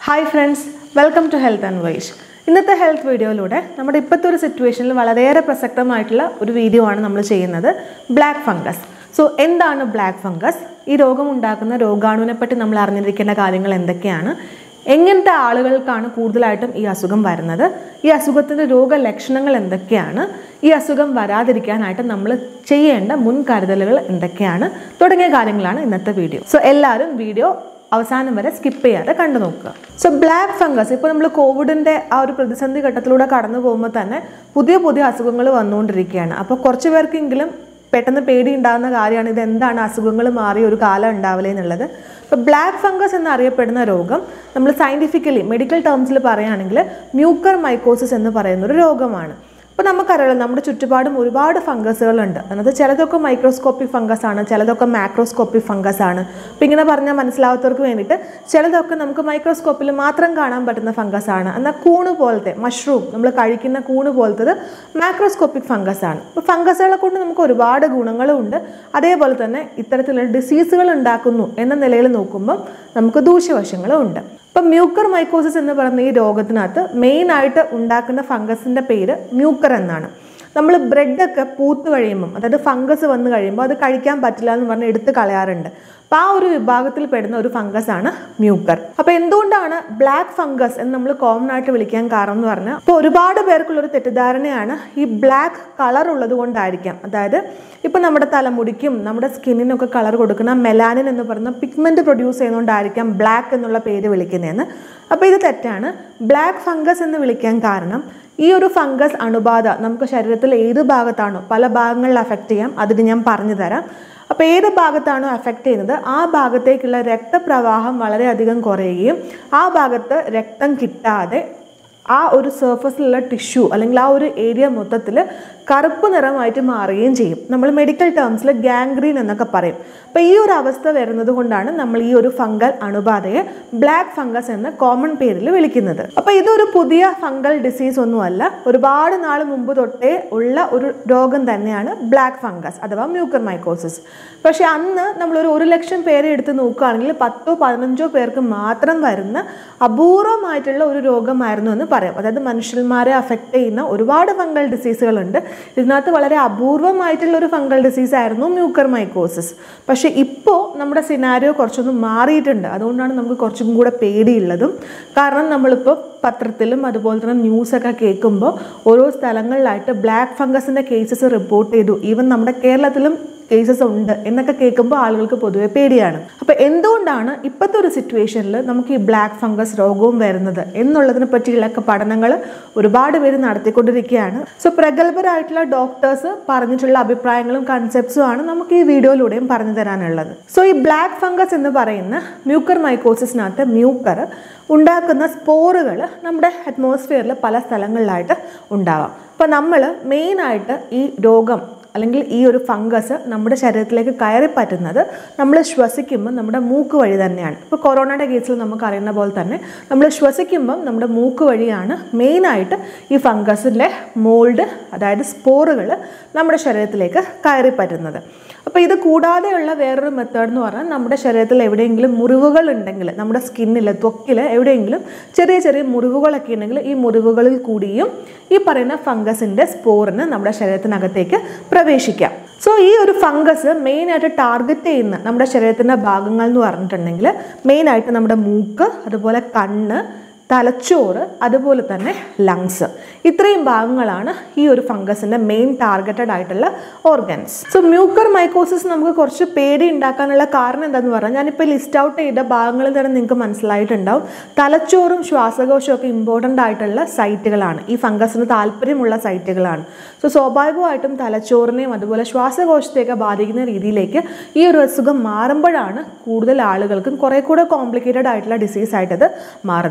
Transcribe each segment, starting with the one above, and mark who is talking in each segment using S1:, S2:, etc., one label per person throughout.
S1: hi friends welcome to health and wise ഇന്നത്തെ health വീഡിയോയിലൂടെ നമ്മുടെ ഇപ്പോഴത്തെ ഒരു സിറ്റുവേഷനിൽ വളരെയേറെ പ്രസക്തമായിട്ടുള്ള ഒരു വീഡിയോ ആണ് നമ്മൾ ചെയ്യുന്നത് ബ്ലാക്ക് ഫംഗസ് സോ എന്താണ് ബ്ലാക്ക് ഫംഗസ് ഈ രോഗം ഉണ്ടാക്കുന്ന രോഗാണുവിനെ പറ്റി നമ്മൾ അറിഞ്ഞിരിക്കേണ്ട കാര്യങ്ങൾ എന്തൊക്കെയാണ് എങ്ങനത്തെ ആളുകൾക്കാണ് കൂടുതലായിട്ടും ഈ അസുഖം വരുന്നത് ഈ അസുഖത്തിൻ്റെ രോഗലക്ഷണങ്ങൾ എന്തൊക്കെയാണ് ഈ അസുഖം വരാതിരിക്കാനായിട്ട് നമ്മൾ ചെയ്യേണ്ട മുൻകരുതലുകൾ എന്തൊക്കെയാണ് തുടങ്ങിയ കാര്യങ്ങളാണ് ഇന്നത്തെ വീഡിയോ സോ എല്ലാവരും വീഡിയോ അവസാനം വരെ സ്കിപ്പ് ചെയ്യാതെ കണ്ടു നോക്കുക സോ ബ്ലാക്ക് ഫംഗസ് ഇപ്പോൾ നമ്മൾ കോവിഡിൻ്റെ ആ ഒരു പ്രതിസന്ധി ഘട്ടത്തിലൂടെ കടന്നു പോകുമ്പോൾ തന്നെ പുതിയ പുതിയ അസുഖങ്ങൾ വന്നുകൊണ്ടിരിക്കുകയാണ് അപ്പോൾ കുറച്ച് പേർക്കെങ്കിലും പെട്ടെന്ന് പേടി ഉണ്ടാകുന്ന കാര്യമാണ് ഇത് എന്താണ് അസുഖങ്ങൾ മാറിയ ഒരു കാലം ഉണ്ടാവില്ലേ എന്നുള്ളത് അപ്പോൾ ബ്ലാക്ക് ഫംഗസ് എന്നറിയപ്പെടുന്ന രോഗം നമ്മൾ സയൻറ്റിഫിക്കലി മെഡിക്കൽ ടേംസിൽ പറയുകയാണെങ്കിൽ മ്യൂക്കർ മൈക്കോസിസ് എന്ന് പറയുന്ന ഒരു രോഗമാണ് അപ്പോൾ നമുക്കറിയാലോ നമ്മുടെ ചുറ്റുപാടും ഒരുപാട് ഫംഗസുകളുണ്ട് അതിനകത്ത് ചിലതൊക്കെ മൈക്രോസ്കോപ്പിക് ഫംഗസ് ആണ് ചിലതൊക്കെ മാക്രോസ്കോപ്പിക് ഫംഗസ് ആണ് അപ്പോൾ ഇങ്ങനെ പറഞ്ഞാൽ മനസ്സിലാവാത്തവർക്ക് വേണ്ടിയിട്ട് ചിലതൊക്കെ നമുക്ക് മൈക്രോസ്കോപ്പിൽ മാത്രം കാണാൻ പറ്റുന്ന ഫംഗസ് ആണ് എന്നാൽ കൂണ് പോലത്തെ മഷ്റൂം നമ്മൾ കഴിക്കുന്ന കൂണ് പോലത്തത് മാക്രോസ്കോപ്പിക് ഫംഗസ് ആണ് അപ്പോൾ ഫംഗസുകളെ കൊണ്ട് നമുക്ക് ഒരുപാട് ഗുണങ്ങളും ഉണ്ട് അതേപോലെ തന്നെ ഇത്തരത്തിലുള്ള ഡിസീസുകൾ ഉണ്ടാക്കുന്നു എന്ന നിലയിൽ നോക്കുമ്പോൾ നമുക്ക് ദൂഷ്യവശങ്ങളും ഉണ്ട് ഇപ്പം മ്യൂക്കർ മൈക്കോസിസ് എന്ന് പറയുന്ന ഈ രോഗത്തിനകത്ത് മെയിനായിട്ട് ഉണ്ടാക്കുന്ന ഫംഗസിൻ്റെ പേര് മ്യൂക്കർ എന്നാണ് നമ്മൾ ബ്രെഡൊക്കെ പൂത്ത് കഴിയുമ്പം അതായത് ഫംഗസ് വന്ന് കഴിയുമ്പോൾ അത് കഴിക്കാൻ പറ്റില്ല എന്ന് പറഞ്ഞ് എടുത്ത് കളയാറുണ്ട് അപ്പോൾ ആ ഒരു വിഭാഗത്തിൽ പെടുന്ന ഒരു ഫംഗസ് ആണ് മ്യൂക്കർ അപ്പോൾ എന്തുകൊണ്ടാണ് ബ്ലാക്ക് ഫംഗസ് എന്ന് നമ്മൾ കോമൺ ആയിട്ട് വിളിക്കാൻ കാരണം എന്ന് പറഞ്ഞാൽ അപ്പോൾ ഒരുപാട് പേർക്കുള്ളൊരു തെറ്റിദ്ധാരണയാണ് ഈ ബ്ലാക്ക് കളർ ഉള്ളത് കൊണ്ടായിരിക്കാം അതായത് ഇപ്പോൾ നമ്മുടെ തലമുടിക്കും നമ്മുടെ സ്കിന്നിനൊക്കെ കളർ കൊടുക്കുന്ന മെലാനിൻ എന്ന് പറയുന്ന പിഗ്മെൻറ്റ് പ്രൊഡ്യൂസ് ചെയ്യുന്നതുകൊണ്ടായിരിക്കാം ബ്ലാക്ക് എന്നുള്ള പേര് വിളിക്കുന്നതെന്ന് അപ്പോൾ ഇത് തെറ്റാണ് ബ്ലാക്ക് ഫംഗസ് എന്ന് വിളിക്കാൻ കാരണം ഈ ഒരു ഫംഗസ് അണുബാധ നമുക്ക് ശരീരത്തിൽ ഏത് ഭാഗത്താണോ പല ഭാഗങ്ങളിൽ അഫക്റ്റ് ചെയ്യാം അതിന് ഞാൻ പറഞ്ഞു തരാം അപ്പോൾ ഏത് ഭാഗത്താണോ അഫക്റ്റ് ചെയ്യുന്നത് ആ ഭാഗത്തേക്കുള്ള രക്തപ്രവാഹം വളരെയധികം കുറയുകയും ആ ഭാഗത്ത് രക്തം കിട്ടാതെ ആ ഒരു സർഫസിലുള്ള ടിഷ്യൂ അല്ലെങ്കിൽ ആ ഒരു ഏരിയ മൊത്തത്തിൽ കറുപ്പ് നിറമായിട്ട് മാറുകയും ചെയ്യും നമ്മൾ മെഡിക്കൽ ടേംസിൽ ഗാംഗ്രീൻ എന്നൊക്കെ പറയും അപ്പോൾ ഈ ഒരു അവസ്ഥ വരുന്നത് കൊണ്ടാണ് നമ്മൾ ഈ ഒരു ഫംഗൽ അണുബാധയെ ബ്ലാക്ക് ഫംഗസ് എന്ന കോമൺ പേരിൽ വിളിക്കുന്നത് അപ്പോൾ ഇതൊരു പുതിയ ഫംഗൽ ഡിസീസ് ഒന്നുമല്ല ഒരുപാട് നാൾ മുമ്പ് തൊട്ടേ ഉള്ള ഒരു രോഗം തന്നെയാണ് ബ്ലാക്ക് ഫംഗസ് അഥവാ മ്യൂക്കർ മൈക്കോസിസ് പക്ഷേ അന്ന് നമ്മളൊരു ഒരു ലക്ഷം പേരെ എടുത്ത് നോക്കുകയാണെങ്കിൽ പത്തോ പതിനഞ്ചോ പേർക്ക് മാത്രം വരുന്ന അപൂർവമായിട്ടുള്ള ഒരു രോഗമായിരുന്നു എന്ന് പറയാം അതായത് മനുഷ്യന്മാരെ അഫക്റ്റ് ചെയ്യുന്ന ഒരുപാട് ഫംഗൽ ഡിസീസുകളുണ്ട് ഇതിനകത്ത് വളരെ അപൂർവമായിട്ടുള്ള ഒരു ഫംഗൽ ഡിസീസ് ആയിരുന്നു മ്യൂക്കർ മൈക്കോസിസ് പക്ഷേ ഇപ്പോൾ നമ്മുടെ സിനാരിയോ കുറച്ചൊന്ന് മാറിയിട്ടുണ്ട് അതുകൊണ്ടാണ് നമുക്ക് കുറച്ചും കൂടെ പേടിയുള്ളതും കാരണം നമ്മളിപ്പോൾ പത്രത്തിലും അതുപോലെ തന്നെ ന്യൂസൊക്കെ കേൾക്കുമ്പോൾ ഓരോ സ്ഥലങ്ങളിലായിട്ട് ബ്ലാക്ക് ഫംഗസിൻ്റെ കേസസ് റിപ്പോർട്ട് ചെയ്തു ഈവൻ നമ്മുടെ കേരളത്തിലും കേസസ് ഉണ്ട് എന്നൊക്കെ കേൾക്കുമ്പോൾ ആളുകൾക്ക് പൊതുവെ പേടിയാണ് അപ്പോൾ എന്തുകൊണ്ടാണ് ഇപ്പോഴത്തെ ഒരു സിറ്റുവേഷനിൽ നമുക്ക് ഈ ബ്ലാക്ക് ഫംഗസ് രോഗവും വരുന്നത് എന്നുള്ളതിനെ പറ്റിയുള്ള പഠനങ്ങൾ ഒരുപാട് പേര് നടത്തിക്കൊണ്ടിരിക്കുകയാണ് സോ പ്രഗത്ഭരായിട്ടുള്ള ഡോക്ടേഴ്സ് പറഞ്ഞിട്ടുള്ള അഭിപ്രായങ്ങളും കൺസെപ്റ്റ്സും ആണ് നമുക്ക് ഈ വീഡിയോയിലൂടെയും പറഞ്ഞു തരാനുള്ളത് സോ ഈ ബ്ലാക്ക് ഫംഗസ് എന്ന് പറയുന്ന മ്യൂക്കർ മൈക്കോസിസിനകത്ത് മ്യൂക്കർ ഉണ്ടാക്കുന്ന സ്പോറുകൾ നമ്മുടെ അറ്റ്മോസ്ഫിയറിൽ പല സ്ഥലങ്ങളിലായിട്ട് ഉണ്ടാവാം അപ്പോൾ നമ്മൾ മെയിനായിട്ട് ഈ രോഗം അല്ലെങ്കിൽ ഈ ഒരു ഫംഗസ് നമ്മുടെ ശരീരത്തിലേക്ക് കയറി പറ്റുന്നത് നമ്മൾ ശ്വസിക്കുമ്പോൾ നമ്മുടെ മൂക്ക് വഴി തന്നെയാണ് ഇപ്പോൾ കൊറോണയുടെ കേസിൽ നമുക്ക് അറിയുന്ന പോലെ തന്നെ നമ്മൾ ശ്വസിക്കുമ്പം നമ്മുടെ മൂക്ക് വഴിയാണ് മെയിനായിട്ട് ഈ ഫംഗസിൻ്റെ മോൾഡ് അതായത് സ്പോറുകൾ നമ്മുടെ ശരീരത്തിലേക്ക് കയറി പറ്റുന്നത് അപ്പോൾ ഇത് കൂടാതെയുള്ള വേറൊരു മെത്തേഡ് എന്ന് പറഞ്ഞാൽ നമ്മുടെ ശരീരത്തിൽ എവിടെയെങ്കിലും മുറിവുകൾ ഉണ്ടെങ്കിൽ നമ്മുടെ സ്കിന്നിൽ ത്വക്കിൽ എവിടെയെങ്കിലും ചെറിയ ചെറിയ മുറിവുകളൊക്കെ ഉണ്ടെങ്കിൽ ഈ മുറിവുകളിൽ കൂടിയും ഈ പറയുന്ന ഫംഗസിൻ്റെ സ്പോറിന് നമ്മുടെ ശരീരത്തിനകത്തേക്ക് പ്രവേശിക്കാം സോ ഈ ഒരു ഫംഗസ് മെയിനായിട്ട് ടാർഗറ്റ് ചെയ്യുന്ന നമ്മുടെ ശരീരത്തിൻ്റെ ഭാഗങ്ങൾ എന്ന് പറഞ്ഞിട്ടുണ്ടെങ്കിൽ മെയിനായിട്ട് നമ്മുടെ മൂക്ക് അതുപോലെ കണ്ണ് തലച്ചോറ് അതുപോലെ തന്നെ ലങ്സ് ഇത്രയും ഭാഗങ്ങളാണ് ഈ ഒരു ഫംഗസിൻ്റെ മെയിൻ ടാർഗറ്റഡ് ആയിട്ടുള്ള ഓർഗൻസ് സോ മ്യൂക്കർ മൈക്കോസിസ് നമുക്ക് കുറച്ച് പേടി ഉണ്ടാക്കാനുള്ള കാരണം എന്താണെന്ന് പറഞ്ഞാൽ ഞാനിപ്പോൾ ലിസ്റ്റ് ഔട്ട് ചെയ്ത ഭാഗങ്ങളിൽ തന്നെ നിങ്ങൾക്ക് മനസ്സിലായിട്ടുണ്ടാവും തലച്ചോറും ശ്വാസകോശവും ഒക്കെ ഇമ്പോർട്ടൻ്റ് ആയിട്ടുള്ള സൈറ്റുകളാണ് ഈ ഫംഗസിന് താല്പര്യമുള്ള സൈറ്റുകളാണ് സോ സ്വാഭാവികമായിട്ടും തലച്ചോറിനെയും അതുപോലെ ശ്വാസകോശത്തെയൊക്കെ ബാധിക്കുന്ന രീതിയിലേക്ക് ഈ ഒരു അസുഖം മാറുമ്പോഴാണ് കൂടുതൽ ആളുകൾക്കും കുറേ കൂടെ കോംപ്ലിക്കേറ്റഡ് ആയിട്ടുള്ള ഡിസീസ് ആയിട്ടത് മാറുന്നത് അപ്പം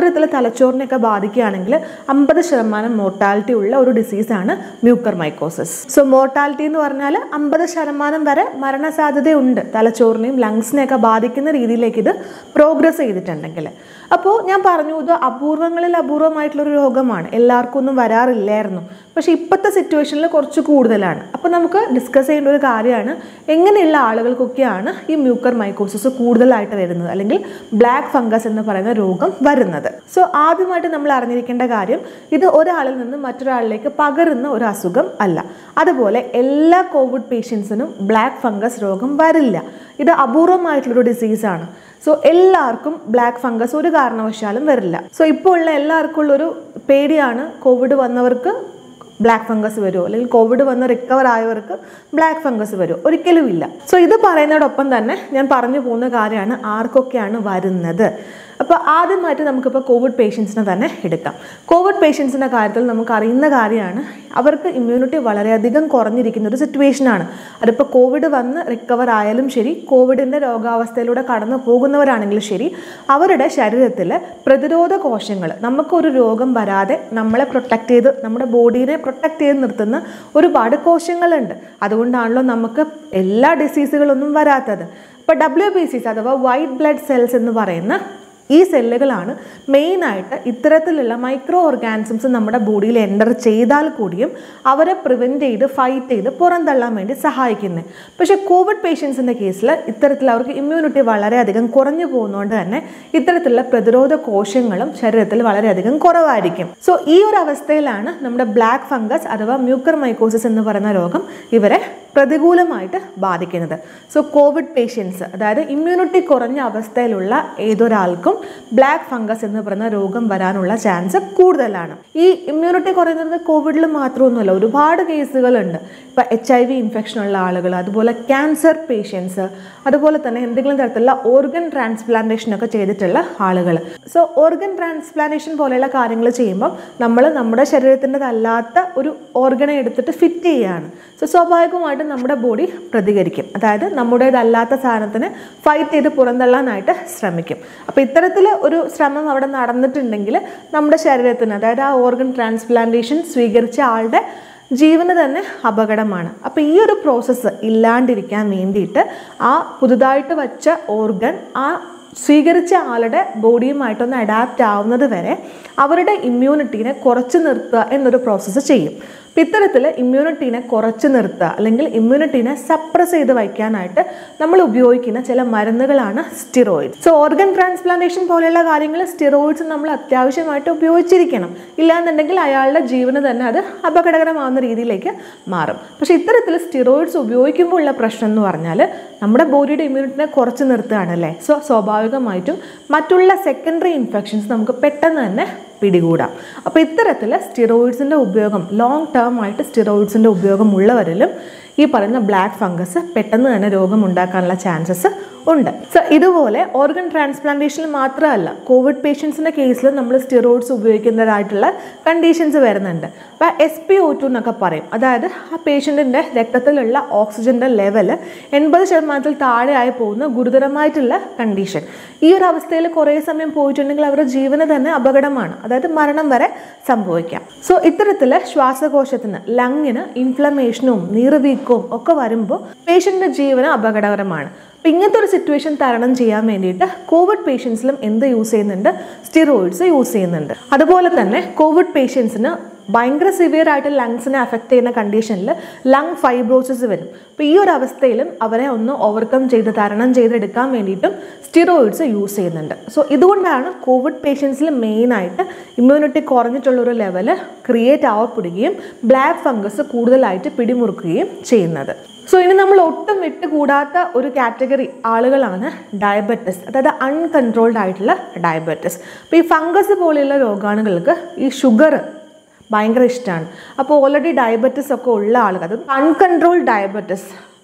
S1: ഇത്തരത്തിൽ തലച്ചോറിനെയൊക്കെ ബാധിക്കുകയാണെങ്കിൽ അമ്പത് ശതമാനം മോർട്ടാലിറ്റി ഉള്ള ഒരു ഡിസീസാണ് മ്യൂക്കർ മൈക്കോസിസ് സോ മോർട്ടാലിറ്റി എന്ന് പറഞ്ഞാൽ അമ്പത് ശതമാനം വരെ മരണസാധ്യതയുണ്ട് തലച്ചോറിനെയും ലങ്സിനെയൊക്കെ ബാധിക്കുന്ന രീതിയിലേക്ക് ഇത് പ്രോഗ്രസ് ചെയ്തിട്ടുണ്ടെങ്കിൽ അപ്പോൾ ഞാൻ പറഞ്ഞു ഇത് അപൂർവങ്ങളിൽ അപൂർവമായിട്ടുള്ളൊരു രോഗമാണ് എല്ലാവർക്കും ഒന്നും വരാറില്ലായിരുന്നു പക്ഷേ ഇപ്പോഴത്തെ സിറ്റുവേഷനിൽ കുറച്ച് കൂടുതലാണ് അപ്പോൾ നമുക്ക് ഡിസ്കസ് ചെയ്യേണ്ട ഒരു കാര്യമാണ് എങ്ങനെയുള്ള ആളുകൾക്കൊക്കെയാണ് ഈ മ്യൂക്കർ മൈക്കോസിസ് കൂടുതലായിട്ട് വരുന്നത് അല്ലെങ്കിൽ ബ്ലാക്ക് ഫംഗസ് എന്ന് പറയുന്ന രോഗം വരുന്നത് സോ ആദ്യമായിട്ട് നമ്മൾ അറിഞ്ഞിരിക്കേണ്ട കാര്യം ഇത് ഒരാളിൽ നിന്ന് മറ്റൊരാളിലേക്ക് പകരുന്ന ഒരു അസുഖം അല്ല അതുപോലെ എല്ലാ കോവിഡ് പേഷ്യൻസിനും ബ്ലാക്ക് ഫംഗസ് രോഗം വരില്ല ഇത് അപൂർവമായിട്ടുള്ളൊരു ഡിസീസാണ് സോ എല്ലാവർക്കും ബ്ലാക്ക് ഫംഗസ് ഒരു കാരണവശാലും വരില്ല സോ ഇപ്പോൾ ഉള്ള എല്ലാവർക്കും ഉള്ളൊരു പേടിയാണ് കോവിഡ് വന്നവർക്ക് ബ്ലാക്ക് ഫംഗസ് വരുമോ അല്ലെങ്കിൽ കോവിഡ് വന്ന് റിക്കവർ ആയവർക്ക് ബ്ലാക്ക് ഫംഗസ് വരുമോ ഒരിക്കലും ഇല്ല സോ ഇത് പറയുന്നതോടൊപ്പം തന്നെ ഞാൻ പറഞ്ഞു പോകുന്ന കാര്യമാണ് ആർക്കൊക്കെയാണ് വരുന്നത് അപ്പോൾ ആദ്യമായിട്ട് നമുക്കിപ്പോൾ കോവിഡ് പേഷ്യൻസിനെ തന്നെ എടുക്കാം കോവിഡ് പേഷ്യൻസിൻ്റെ കാര്യത്തിൽ നമുക്ക് അറിയുന്ന കാര്യമാണ് അവർക്ക് ഇമ്മ്യൂണിറ്റി വളരെയധികം കുറഞ്ഞിരിക്കുന്ന ഒരു സിറ്റുവേഷനാണ് അതിപ്പോൾ കോവിഡ് വന്ന് റിക്കവർ ആയാലും ശരി കോവിഡിൻ്റെ രോഗാവസ്ഥയിലൂടെ കടന്നു പോകുന്നവരാണെങ്കിലും ശരി അവരുടെ ശരീരത്തിൽ പ്രതിരോധ കോശങ്ങൾ നമുക്കൊരു രോഗം വരാതെ നമ്മളെ പ്രൊട്ടക്റ്റ് ചെയ്ത് നമ്മുടെ ബോഡീനെ പ്രൊട്ടക്റ്റ് ചെയ്ത് നിർത്തുന്ന ഒരുപാട് കോശങ്ങളുണ്ട് അതുകൊണ്ടാണല്ലോ നമുക്ക് എല്ലാ ഡിസീസുകളൊന്നും വരാത്തത് ഇപ്പോൾ ഡബ്ല്യു ബി സിസ് അഥവാ വൈറ്റ് ബ്ലഡ് സെൽസ് എന്ന് പറയുന്ന ഈ സെല്ലുകളാണ് മെയിനായിട്ട് ഇത്തരത്തിലുള്ള മൈക്രോ ഓർഗാനിസംസ് നമ്മുടെ ബോഡിയിൽ എൻ്റർ ചെയ്താൽ കൂടിയും അവരെ പ്രിവെൻറ്റ് ചെയ്ത് ഫൈറ്റ് ചെയ്ത് പുറന്തള്ളാൻ വേണ്ടി സഹായിക്കുന്നത് പക്ഷേ കോവിഡ് പേഷ്യൻസിൻ്റെ കേസിൽ ഇത്തരത്തിൽ അവർക്ക് ഇമ്മ്യൂണിറ്റി വളരെയധികം കുറഞ്ഞു പോകുന്നതുകൊണ്ട് തന്നെ ഇത്തരത്തിലുള്ള പ്രതിരോധ കോശങ്ങളും ശരീരത്തിൽ വളരെയധികം കുറവായിരിക്കും സോ ഈ ഒരു അവസ്ഥയിലാണ് നമ്മുടെ ബ്ലാക്ക് ഫംഗസ് അഥവാ മ്യൂക്കർ മൈക്കോസിസ് എന്ന് പറയുന്ന രോഗം ഇവരെ പ്രതികൂലമായിട്ട് ബാധിക്കുന്നത് സോ കോവിഡ് പേഷ്യൻസ് അതായത് ഇമ്മ്യൂണിറ്റി കുറഞ്ഞ അവസ്ഥയിലുള്ള ഏതൊരാൾക്കും ബ്ലാക്ക് ഫംഗസ് എന്ന് പറയുന്ന രോഗം വരാനുള്ള ചാൻസ് കൂടുതലാണ് ഈ ഇമ്മ്യൂണിറ്റി കുറയുന്നത് കോവിഡിൽ മാത്രമൊന്നുമല്ല ഒരുപാട് കേസുകളുണ്ട് ഇപ്പം എച്ച് ഐ വി ഇൻഫെക്ഷൻ ഉള്ള ആളുകൾ അതുപോലെ ക്യാൻസർ പേഷ്യൻസ് അതുപോലെ തന്നെ എന്തെങ്കിലും തരത്തിലുള്ള ഓർഗൻ ട്രാൻസ്പ്ലാന്റേഷൻ ഒക്കെ ചെയ്തിട്ടുള്ള ആളുകൾ സോ ഓർഗൻ ട്രാൻസ്പ്ലാന്റേഷൻ പോലെയുള്ള കാര്യങ്ങൾ ചെയ്യുമ്പോൾ നമ്മൾ നമ്മുടെ ശരീരത്തിൻ്റെതല്ലാത്ത ഒരു ഓർഗനെ എടുത്തിട്ട് ഫിറ്റ് ചെയ്യുകയാണ് സോ സ്വാഭാവികമായിട്ടും നമ്മുടെ ബോഡി പ്രതികരിക്കും അതായത് നമ്മുടേതല്ലാത്ത സാധനത്തിന് ഫൈറ്റ് ചെയ്ത് പുറന്തള്ളാനായിട്ട് ശ്രമിക്കും അപ്പോൾ ഇത്തരത്തിൽ ഒരു ശ്രമം അവിടെ നടന്നിട്ടുണ്ടെങ്കിൽ നമ്മുടെ ശരീരത്തിന് അതായത് ആ ഓർഗൻ ട്രാൻസ്പ്ലാന്റേഷൻ സ്വീകരിച്ച ആളുടെ ജീവന് തന്നെ അപകടമാണ് അപ്പോൾ ഈ ഒരു പ്രോസസ്സ് ഇല്ലാണ്ടിരിക്കാൻ വേണ്ടിയിട്ട് ആ പുതുതായിട്ട് വച്ച ഓർഗൻ ആ സ്വീകരിച്ച ആളുടെ ബോഡിയുമായിട്ടൊന്ന് അഡാപ്റ്റ് ആവുന്നത് വരെ അവരുടെ ഇമ്മ്യൂണിറ്റീനെ കുറച്ച് നിർത്തുക എന്നൊരു പ്രോസസ്സ് ചെയ്യും അപ്പം ഇത്തരത്തിൽ ഇമ്മ്യൂണിറ്റീനെ കുറച്ച് നിർത്തുക അല്ലെങ്കിൽ ഇമ്മ്യൂണിറ്റീനെ സപ്രസ് ചെയ്ത് വയ്ക്കാനായിട്ട് നമ്മൾ ഉപയോഗിക്കുന്ന ചില മരുന്നുകളാണ് സ്റ്റിറോയിഡ് സോ ഓർഗൻ ട്രാൻസ്പ്ലാന്റേഷൻ പോലെയുള്ള കാര്യങ്ങൾ സ്റ്റിറോയിഡ്സ് നമ്മൾ അത്യാവശ്യമായിട്ട് ഉപയോഗിച്ചിരിക്കണം ഇല്ലാന്നുണ്ടെങ്കിൽ അയാളുടെ ജീവന് തന്നെ അത് അപകടകരമാവുന്ന രീതിയിലേക്ക് മാറും പക്ഷേ ഇത്തരത്തിൽ സ്റ്റിറോയിഡ്സ് ഉപയോഗിക്കുമ്പോൾ ഉള്ള പ്രശ്നം എന്ന് പറഞ്ഞാൽ നമ്മുടെ ബോഡിയുടെ ഇമ്മ്യൂണിറ്റിനെ കുറച്ച് നിർത്തുകയാണല്ലേ സോ സ്വാഭാവികമായിട്ടും മറ്റുള്ള സെക്കൻഡറി ഇൻഫെക്ഷൻസ് നമുക്ക് പെട്ടെന്ന് തന്നെ പിടികൂടാം അപ്പോൾ ഇത്തരത്തിൽ സ്റ്റിറോയിഡ്സിൻ്റെ ഉപയോഗം ലോങ് ടേം ആയിട്ട് സ്റ്റിറോയിഡ്സിൻ്റെ ഉപയോഗം ഉള്ളവരിലും ഈ പറയുന്ന ബ്ലാക്ക് ഫംഗസ് പെട്ടെന്ന് തന്നെ രോഗം ഉണ്ടാക്കാനുള്ള ചാൻസസ് ഉണ്ട് സോ ഇതുപോലെ ഓർഗൻ ട്രാൻസ്പ്ലാന്റേഷനിൽ മാത്രമല്ല കോവിഡ് പേഷ്യൻസിൻ്റെ കേസിൽ നമ്മൾ സ്റ്റിറോയിഡ്സ് ഉപയോഗിക്കുന്നതായിട്ടുള്ള കണ്ടീഷൻസ് വരുന്നുണ്ട് അപ്പോൾ എസ് പി ഒ ടു എന്നൊക്കെ പറയും അതായത് ആ പേഷ്യൻറ്റിൻ്റെ രക്തത്തിലുള്ള ഓക്സിജൻ്റെ ലെവൽ എൺപത് ശതമാനത്തിൽ താഴെയായി പോകുന്ന ഗുരുതരമായിട്ടുള്ള കണ്ടീഷൻ ഈ ഒരു അവസ്ഥയിൽ കുറേ സമയം പോയിട്ടുണ്ടെങ്കിൽ അവരുടെ ജീവന് തന്നെ അപകടമാണ് അതായത് മരണം വരെ സംഭവിക്കാം സോ ഇത്തരത്തിൽ ശ്വാസകോശത്തിന് ലങ്ങിന് ഇൻഫ്ലമേഷനും നീർവീക്കവും ഒക്കെ വരുമ്പോൾ പേഷ്യൻ്റെ ജീവന് അപകടകരമാണ് അപ്പം ഇങ്ങനത്തെ ഒരു സിറ്റുവേഷൻ തരണം ചെയ്യാൻ വേണ്ടിയിട്ട് കോവിഡ് പേഷ്യൻസിലും എന്ത് യൂസ് ചെയ്യുന്നുണ്ട് സ്റ്റിറോയിഡ്സ് യൂസ് ചെയ്യുന്നുണ്ട് അതുപോലെ തന്നെ കോവിഡ് പേഷ്യൻസിന് ഭയങ്കര സിവിയർ ആയിട്ട് ലങ്സിനെ അഫക്റ്റ് ചെയ്യുന്ന കണ്ടീഷനിൽ ലങ് ഫൈബ്രോസിസ് വരും അപ്പോൾ ഈ ഒരു അവസ്ഥയിലും അവരെ ഒന്ന് ഓവർകം ചെയ്ത് തരണം ചെയ്തെടുക്കാൻ വേണ്ടിയിട്ടും സ്റ്റിറോയിഡ്സ് യൂസ് ചെയ്യുന്നുണ്ട് സോ ഇതുകൊണ്ടാണ് കോവിഡ് പേഷ്യൻസിൽ മെയിനായിട്ട് ഇമ്മ്യൂണിറ്റി കുറഞ്ഞിട്ടുള്ളൊരു ലെവൽ ക്രിയേറ്റ് ആവപ്പെടുകയും ബ്ലാക്ക് ഫംഗസ് കൂടുതലായിട്ട് പിടിമുറുക്കുകയും ചെയ്യുന്നത് സോ ഇനി നമ്മൾ ഒട്ടും വിട്ടുകൂടാത്ത ഒരു കാറ്റഗറി ആളുകളാണ് ഡയബറ്റിസ് അതായത് അൺകൺട്രോൾഡ് ആയിട്ടുള്ള ഡയബറ്റിസ് അപ്പോൾ ഈ ഫംഗസ് പോലെയുള്ള രോഗാണുകൾക്ക് ഈ ഷുഗർ ഭയങ്കര ഇഷ്ടമാണ് അപ്പോൾ ഓൾറെഡി ഡയബറ്റിസ് ഒക്കെ ഉള്ള ആളുകൾ അത് അൺകൺട്രോൾഡ് ഡയബറ്റിസ്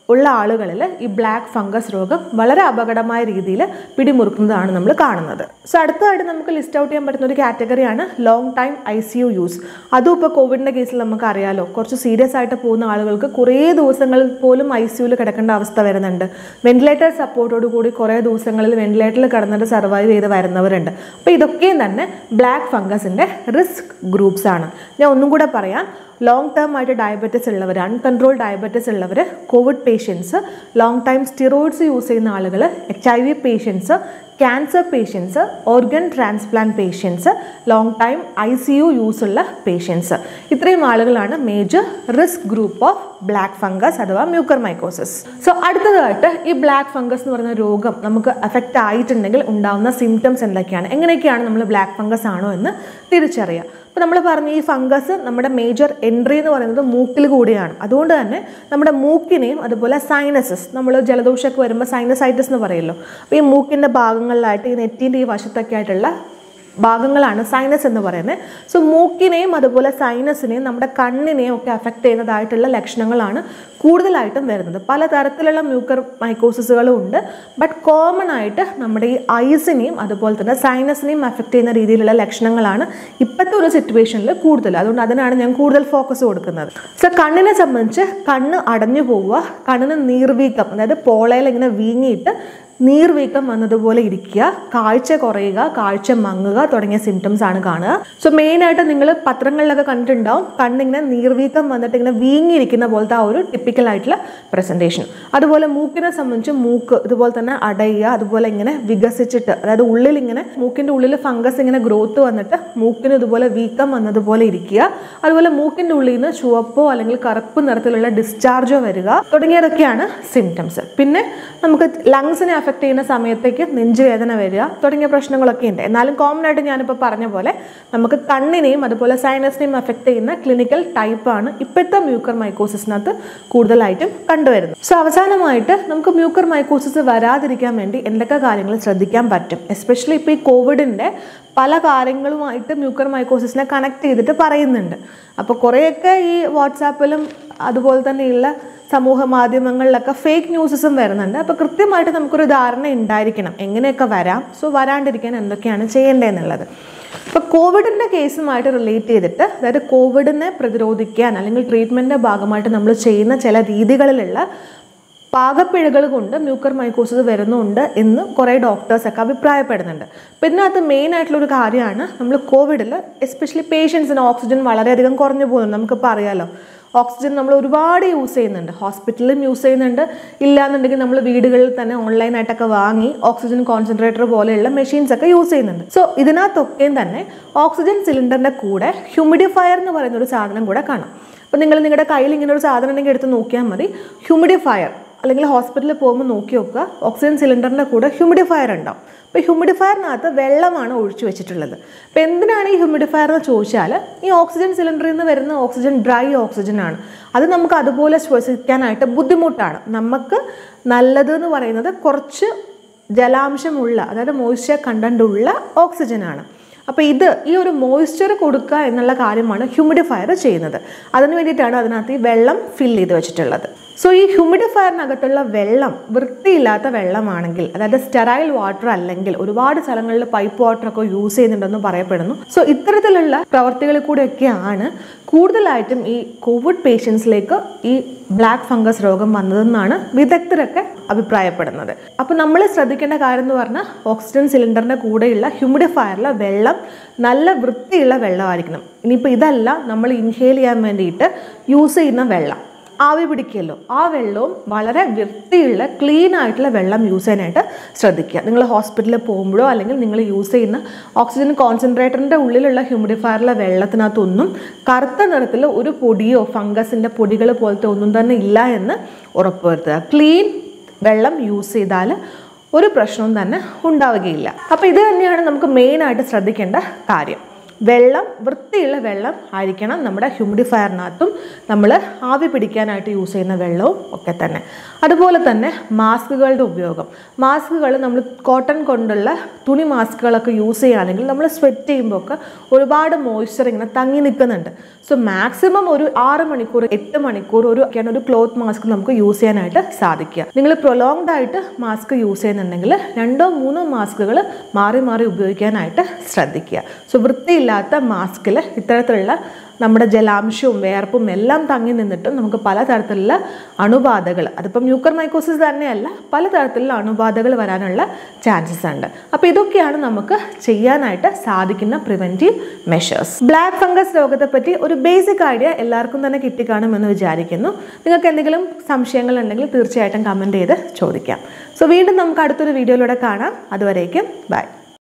S1: ഉള്ള ആളുകളിൽ ഈ ബ്ലാക്ക് ഫംഗസ് രോഗം വളരെ അപകടമായ രീതിയിൽ പിടിമുറുക്കുന്നതാണ് നമ്മൾ കാണുന്നത് സോ അടുത്തതായിട്ട് നമുക്ക് ലിസ്റ്റ് ഔട്ട് ചെയ്യാൻ പറ്റുന്ന ഒരു കാറ്റഗറിയാണ് long time I C U use അതും ഇപ്പോൾ കോവിഡിൻ്റെ കേസിൽ നമുക്ക് അറിയാലോ കുറച്ച് സീരിയസ് ആയിട്ട് പോകുന്ന ആളുകൾക്ക് കുറേ ദിവസങ്ങളിൽ പോലും ഐ സി യുവിൽ കിടക്കേണ്ട അവസ്ഥ വരുന്നുണ്ട് വെന്റിലേറ്റർ സപ്പോർട്ടോട് കൂടി കുറേ ദിവസങ്ങളിൽ വെന്റിലേറ്ററിൽ കിടന്നിട്ട് സർവൈവ് ചെയ്ത് വരുന്നവരുണ്ട് അപ്പോൾ ഇതൊക്കെയും തന്നെ ബ്ലാക്ക് ഫംഗസിൻ്റെ റിസ്ക് ഗ്രൂപ്പ്സ് ആണ് ഞാൻ ഒന്നും കൂടെ പറയാം ലോങ് ടേം ആയിട്ട് ഡയബറ്റിസ് ഉള്ളവർ അൺകൺട്രോൾ ഡയബറ്റിസ് ഉള്ളവർ covid patients long time steroids use ചെയ്യുന്ന ആളുകൾ H I V patients cancer patients organ transplant patients long time I C U use ഉള്ള പേഷ്യൻസ് ഇത്രയും ആളുകളാണ് major risk group of black fungus അഥവാ mucormycosis so അടുത്തതായിട്ട് ഈ black fungus എന്ന് പറയുന്ന രോഗം നമുക്ക് എഫക്റ്റ് ആയിട്ടുണ്ടെങ്കിൽ ഉണ്ടാകുന്ന സിംറ്റംസ് എന്തൊക്കെയാണ് എങ്ങനെയൊക്കെയാണ് നമ്മൾ ബ്ലാക്ക് ഫംഗസ് ആണോ എന്ന് തിരിച്ചറിയുക അപ്പോൾ നമ്മൾ പറഞ്ഞു ഈ ഫംഗസ് നമ്മുടെ മേജർ എൻട്രി എന്ന് പറയുന്നത് മൂക്കിൽ കൂടിയാണ് അതുകൊണ്ട് തന്നെ നമ്മുടെ മൂക്കിനെയും അതുപോലെ സൈനസസ് നമ്മൾ ജലദോഷമൊക്കെ വരുമ്പോൾ സൈനസൈറ്റിസ് എന്ന് പറയുമല്ലോ അപ്പോൾ ഈ മൂക്കിൻ്റെ ഭാഗങ്ങളിലായിട്ട് ഈ നെറ്റിൻ്റെ ഈ വശത്തൊക്കെ ആയിട്ടുള്ള ഭാഗങ്ങളാണ് സൈനസ് എന്ന് പറയുന്നത് സോ മൂക്കിനെയും അതുപോലെ സൈനസിനെയും നമ്മുടെ കണ്ണിനെയും ഒക്കെ അഫക്റ്റ് ചെയ്യുന്നതായിട്ടുള്ള ലക്ഷണങ്ങളാണ് കൂടുതലായിട്ടും വരുന്നത് പലതരത്തിലുള്ള മ്യൂക്കർ മൈക്കോസിസുകളും ഉണ്ട് ബട്ട് കോമൺ ആയിട്ട് നമ്മുടെ ഈ ഐസിനെയും അതുപോലെ തന്നെ സൈനസിനെയും അഫക്റ്റ് ചെയ്യുന്ന രീതിയിലുള്ള ലക്ഷണങ്ങളാണ് ഇപ്പോഴത്തെ ഒരു സിറ്റുവേഷനിൽ കൂടുതൽ അതുകൊണ്ട് അതിനാണ് ഞാൻ കൂടുതൽ ഫോക്കസ് കൊടുക്കുന്നത് സോ കണ്ണിനെ സംബന്ധിച്ച് കണ്ണ് അടഞ്ഞു പോവുക കണ്ണിന് നീർവീക്കം അതായത് പോളയിൽ ഇങ്ങനെ വീങ്ങിയിട്ട് നീർവീക്കം വന്നതുപോലെ ഇരിക്കുക കാഴ്ച കുറയുക കാഴ്ച മങ്ങുക തുടങ്ങിയ സിംറ്റംസ് ആണ് കാണുക സോ മെയിനായിട്ട് നിങ്ങൾ പത്രങ്ങളിലൊക്കെ കണ്ടിട്ടുണ്ടാവും കണ്ണിങ്ങനെ നീർവീക്കം വന്നിട്ട് ഇങ്ങനെ വീങ്ങിയിരിക്കുന്ന പോലത്തെ ആ ഒരു ടിപ്പിക്കൽ ആയിട്ടുള്ള പ്രസൻറ്റേഷൻ അതുപോലെ മൂക്കിനെ സംബന്ധിച്ച് മൂക്ക് ഇതുപോലെ തന്നെ അടയുക അതുപോലെ ഇങ്ങനെ വികസിച്ചിട്ട് അതായത് ഉള്ളിൽ ഇങ്ങനെ മൂക്കിൻ്റെ ഉള്ളിൽ ഫംഗസ് ഇങ്ങനെ ഗ്രോത്ത് വന്നിട്ട് മൂക്കിന് ഇതുപോലെ വീക്കം വന്നതുപോലെ ഇരിക്കുക അതുപോലെ മൂക്കിൻ്റെ ഉള്ളിൽ നിന്ന് ചുവപ്പോ അല്ലെങ്കിൽ കറുപ്പ് നിറത്തിലുള്ള ഡിസ്ചാർജോ വരിക തുടങ്ങിയതൊക്കെയാണ് സിംറ്റംസ് പിന്നെ നമുക്ക് ലങ്സിനെ അഫക്റ്റ് ചെയ്യുന്ന സമയത്തേക്ക് നെഞ്ചുവേദന വരിക തുടങ്ങിയ പ്രശ്നങ്ങളൊക്കെ ഉണ്ട് എന്നാലും കോമൺ ആയിട്ട് ഞാനിപ്പോൾ പറഞ്ഞ പോലെ നമുക്ക് കണ്ണിനെയും അതുപോലെ സൈനസിനെയും അഫക്റ്റ് ചെയ്യുന്ന ക്ലിനിക്കൽ ടൈപ്പാണ് ഇപ്പോഴത്തെ മ്യൂക്കർ മൈക്കോസിസിനകത്ത് കൂടുതലായിട്ടും കണ്ടുവരുന്നത് സോ അവസാനമായിട്ട് നമുക്ക് മ്യൂക്കർ മൈക്കോസിസ് വരാതിരിക്കാൻ വേണ്ടി എന്തൊക്കെ കാര്യങ്ങൾ ശ്രദ്ധിക്കാൻ പറ്റും എസ്പെഷ്യലി ഇപ്പോൾ ഈ കോവിഡിൻ്റെ പല കാര്യങ്ങളുമായിട്ട് മ്യൂക്കർ മൈക്കോസിസിനെ കണക്ട് ചെയ്തിട്ട് പറയുന്നുണ്ട് അപ്പോൾ കുറേയൊക്കെ ഈ വാട്സാപ്പിലും അതുപോലെ തന്നെയുള്ള സമൂഹ മാധ്യമങ്ങളിലൊക്കെ ഫേക്ക് ന്യൂസസും വരുന്നുണ്ട് അപ്പോൾ കൃത്യമായിട്ട് നമുക്കൊരു ധാരണ ഉണ്ടായിരിക്കണം എങ്ങനെയൊക്കെ വരാം സോ വരാണ്ടിരിക്കാൻ എന്തൊക്കെയാണ് ചെയ്യേണ്ടതെന്നുള്ളത് ഇപ്പോൾ കോവിഡിൻ്റെ കേസുമായിട്ട് റിലേറ്റ് ചെയ്തിട്ട് അതായത് കോവിഡിനെ പ്രതിരോധിക്കാൻ അല്ലെങ്കിൽ ട്രീറ്റ്മെൻറ്റിൻ്റെ ഭാഗമായിട്ട് നമ്മൾ ചെയ്യുന്ന ചില രീതികളിലുള്ള പാകപ്പിഴകൾ കൊണ്ട് മ്യൂക്കർ മൈക്കോസിസ് വരുന്നുണ്ട് എന്ന് കുറേ ഡോക്ടേഴ്സൊക്കെ അഭിപ്രായപ്പെടുന്നുണ്ട് അപ്പം ഇതിനകത്ത് മെയിൻ ആയിട്ടുള്ള ഒരു കാര്യമാണ് നമ്മൾ കോവിഡിൽ എസ്പെഷ്യലി പേഷ്യൻസിന് ഓക്സിജൻ വളരെയധികം കുറഞ്ഞു പോകുന്നുണ്ട് നമുക്കിപ്പോൾ അറിയാലോ ഓക്സിജൻ നമ്മൾ ഒരുപാട് യൂസ് ചെയ്യുന്നുണ്ട് ഹോസ്പിറ്റലിലും യൂസ് ചെയ്യുന്നുണ്ട് ഇല്ലാന്നുണ്ടെങ്കിൽ നമ്മൾ വീടുകളിൽ തന്നെ ഓൺലൈനായിട്ടൊക്കെ വാങ്ങി ഓക്സിജൻ കോൺസെൻട്രേറ്റർ പോലെയുള്ള മെഷീൻസ് ഒക്കെ യൂസ് ചെയ്യുന്നുണ്ട് സോ ഇതിനകത്തൊക്കെയും തന്നെ ഓക്സിജൻ സിലിണ്ടറിൻ്റെ കൂടെ ഹ്യൂമിഡിഫയർ എന്ന് പറയുന്ന ഒരു സാധനം കൂടെ കാണാം അപ്പോൾ നിങ്ങൾ നിങ്ങളുടെ കയ്യിൽ ഇങ്ങനെ ഒരു സാധനം ഉണ്ടെങ്കിൽ എടുത്ത് നോക്കിയാൽ മതി ഹ്യൂമിഡിഫയർ അല്ലെങ്കിൽ ഹോസ്പിറ്റലിൽ പോകുമ്പോൾ നോക്കി നോക്കുക ഓക്സിജൻ സിലിണ്ടറിൻ്റെ കൂടെ ഹ്യൂമിഡിഫയർ ഉണ്ടാവും അപ്പോൾ ഹ്യൂമിഡിഫയറിനകത്ത് വെള്ളമാണ് ഒഴിച്ചു വെച്ചിട്ടുള്ളത് അപ്പോൾ എന്തിനാണ് ഈ ഹ്യൂമിഡിഫയർ എന്ന് ചോദിച്ചാൽ ഈ ഓക്സിജൻ സിലിണ്ടറിൽ നിന്ന് വരുന്ന ഓക്സിജൻ ഡ്രൈ ഓക്സിജൻ ആണ് അത് നമുക്ക് അതുപോലെ ശ്വസിക്കാനായിട്ട് ബുദ്ധിമുട്ടാണ് നമുക്ക് നല്ലത് എന്ന് പറയുന്നത് കുറച്ച് ജലാംശമുള്ള അതായത് മോയ്സ്ചർ കണ്ടൻ്റ് ഉള്ള ഓക്സിജൻ ആണ് അപ്പോൾ ഇത് ഈ ഒരു മോയ്സ്ചർ കൊടുക്കുക എന്നുള്ള കാര്യമാണ് ഹ്യൂമിഡിഫയർ ചെയ്യുന്നത് അതിന് വേണ്ടിയിട്ടാണ് അതിനകത്ത് ഈ വെള്ളം ഫിൽ ചെയ്ത് വെച്ചിട്ടുള്ളത് സോ ഈ ഹ്യൂമിഡിഫയറിനകത്തുള്ള വെള്ളം വൃത്തിയില്ലാത്ത വെള്ളമാണെങ്കിൽ അതായത് സ്റ്റെറൈൽ വാട്ടർ അല്ലെങ്കിൽ ഒരുപാട് സ്ഥലങ്ങളിൽ പൈപ്പ് വാട്ടർ ഒക്കെ യൂസ് ചെയ്യുന്നുണ്ടെന്ന് പറയപ്പെടുന്നു സോ ഇത്തരത്തിലുള്ള പ്രവർത്തികളിൽ കൂടെയൊക്കെയാണ് കൂടുതലായിട്ടും ഈ കോവിഡ് പേഷ്യൻസിലേക്ക് ഈ ബ്ലാക്ക് ഫംഗസ് രോഗം വന്നതെന്നാണ് വിദഗ്ധരൊക്കെ അഭിപ്രായപ്പെടുന്നത് അപ്പോൾ നമ്മൾ ശ്രദ്ധിക്കേണ്ട കാര്യം എന്ന് പറഞ്ഞാൽ ഓക്സിജൻ സിലിണ്ടറിൻ്റെ കൂടെയുള്ള ഹ്യൂമിഡിഫയറിലെ വെള്ളം നല്ല വൃത്തിയുള്ള വെള്ളമായിരിക്കണം ഇനിയിപ്പോൾ ഇതല്ല നമ്മൾ ഇൻഹേൽ ചെയ്യാൻ വേണ്ടിയിട്ട് യൂസ് ചെയ്യുന്ന വെള്ളം ആവി പിടിക്കുമല്ലോ ആ വെള്ളവും വളരെ വൃത്തിയുള്ള ക്ലീൻ ആയിട്ടുള്ള വെള്ളം യൂസ് ചെയ്യാനായിട്ട് ശ്രദ്ധിക്കുക നിങ്ങൾ ഹോസ്പിറ്റലിൽ പോകുമ്പോഴോ അല്ലെങ്കിൽ നിങ്ങൾ യൂസ് ചെയ്യുന്ന ഓക്സിജൻ കോൺസെൻട്രേറ്ററിൻ്റെ ഉള്ളിലുള്ള ഹ്യൂമിഡിഫയറിലെ വെള്ളത്തിനകത്തൊന്നും കറുത്ത നിറത്തിൽ ഒരു പൊടിയോ ഫംഗസിൻ്റെ പൊടികൾ പോലത്തെ ഒന്നും തന്നെ ഇല്ല എന്ന് ഉറപ്പുവരുത്തുക ക്ലീൻ വെള്ളം യൂസ് ചെയ്താൽ ഒരു പ്രശ്നവും തന്നെ ഉണ്ടാവുകയില്ല അപ്പോൾ ഇത് തന്നെയാണ് നമുക്ക് മെയിനായിട്ട് ശ്രദ്ധിക്കേണ്ട കാര്യം വെള്ളം വൃത്തിയുള്ള വെള്ളം ആയിരിക്കണം നമ്മുടെ ഹ്യൂമിഡിഫയറിനകത്തും നമ്മൾ ആവി പിടിക്കാനായിട്ട് യൂസ് ചെയ്യുന്ന വെള്ളവും ഒക്കെ തന്നെ അതുപോലെ തന്നെ മാസ്കുകളുടെ ഉപയോഗം മാസ്കുകൾ നമ്മൾ കോട്ടൺ കൊണ്ടുള്ള തുണി മാസ്കുകളൊക്കെ യൂസ് ചെയ്യുകയാണെങ്കിൽ നമ്മൾ സ്വെറ്റ് ചെയ്യുമ്പോൾ ഒക്കെ ഒരുപാട് മോയ്സ്ചർ ഇങ്ങനെ തങ്ങി നിൽക്കുന്നുണ്ട് സോ മാക്സിമം ഒരു ആറ് മണിക്കൂർ എട്ട് മണിക്കൂർ ഒരു ഒക്കെയാണ് ഒരു ക്ലോത്ത് മാസ്ക് നമുക്ക് യൂസ് ചെയ്യാനായിട്ട് സാധിക്കുക നിങ്ങൾ പ്രൊലോങ്ഡ് ആയിട്ട് മാസ്ക് യൂസ് ചെയ്യുന്നുണ്ടെങ്കിൽ രണ്ടോ മൂന്നോ മാസ്കുകൾ മാറി മാറി ഉപയോഗിക്കാനായിട്ട് ശ്രദ്ധിക്കുക സോ വൃത്തിയില്ലാത്ത മാസ്കിൽ ഇത്തരത്തിലുള്ള നമ്മുടെ ജലാംശവും വേർപ്പും എല്ലാം തങ്ങി നിന്നിട്ടും നമുക്ക് പലതരത്തിലുള്ള അണുബാധകൾ അതിപ്പം മ്യൂക്കർ മൈക്കോസിസ് തന്നെയല്ല പലതരത്തിലുള്ള അണുബാധകൾ വരാനുള്ള ചാൻസസ് ഉണ്ട് അപ്പോൾ ഇതൊക്കെയാണ് നമുക്ക് ചെയ്യാനായിട്ട് സാധിക്കുന്ന പ്രിവെൻറ്റീവ് മെഷേഴ്സ് ബ്ലാക്ക് ഫംഗസ് രോഗത്തെ പറ്റി ഒരു ബേസിക് ഐഡിയ എല്ലാവർക്കും തന്നെ കിട്ടിക്കാണുമെന്ന് വിചാരിക്കുന്നു നിങ്ങൾക്ക് എന്തെങ്കിലും സംശയങ്ങൾ ഉണ്ടെങ്കിൽ തീർച്ചയായിട്ടും കമൻറ്റ് ചെയ്ത് ചോദിക്കാം സോ വീണ്ടും നമുക്ക് അടുത്തൊരു വീഡിയോയിലൂടെ കാണാം അതുവരേക്കും ബൈ